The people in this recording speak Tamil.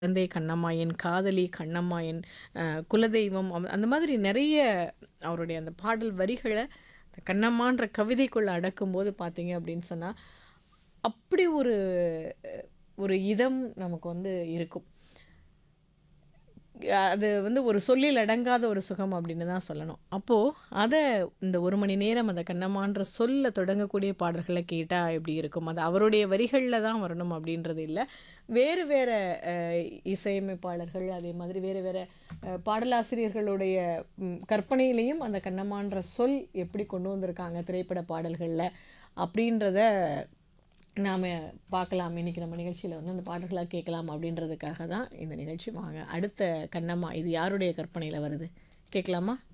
குழந்தை கண்ணம்மா, என் காதலி கண்ணம்மா, என் அ குலதெய்வம் அவ் அந்த மாதிரி நெறைய அவருடைய அந்த பாடல் வரிகள கண்ணம்மான்ற கவிதைக்குள்ள அடக்கும்போது பார்த்தீங்க அப்படின்னு சொன்னா, அப்படி ஒரு ஒரு இதம் நமக்கு வந்து இருக்கும். அது வந்து ஒரு சொல்லில் அடங்காத ஒரு சுகம் அப்படின்னு தான் சொல்லணும். அப்போ அத இந்த 1 மணி நேரம் அந்த கண்ணம்மான்ற சொல்ல தொடங்கக்கூடிய பாடல்கள கேட்டா எப்படி இருக்கும்? அது அவருடைய வரிகள்ல தான் வரணும் அப்படின்றது இல்ல. வேறு வேற அ இசையமைப்பாளர்கள், அதே மாதிரி வேறு வேற அ பாடலாசிரியர்களுடைய ம் கற்பனையிலயும் அந்த கண்ணம்மான்ற சொல் எப்படி கொண்டு வந்திருக்காங்க திரைப்பட பாடல்கள்ல, அப்படின்றத நாம பார்க்கலாம். இன்னைக்கு நம்ம நிகழ்ச்சியில வந்து அந்த பாடல்கள கேட்கலாம் அப்படின்றதுக்காக தான் இந்த நிகழ்ச்சி. வாங்க அடுத்த கண்ணம்மா இது யாருடைய கற்பனையில வருது? கேட்கலாமா?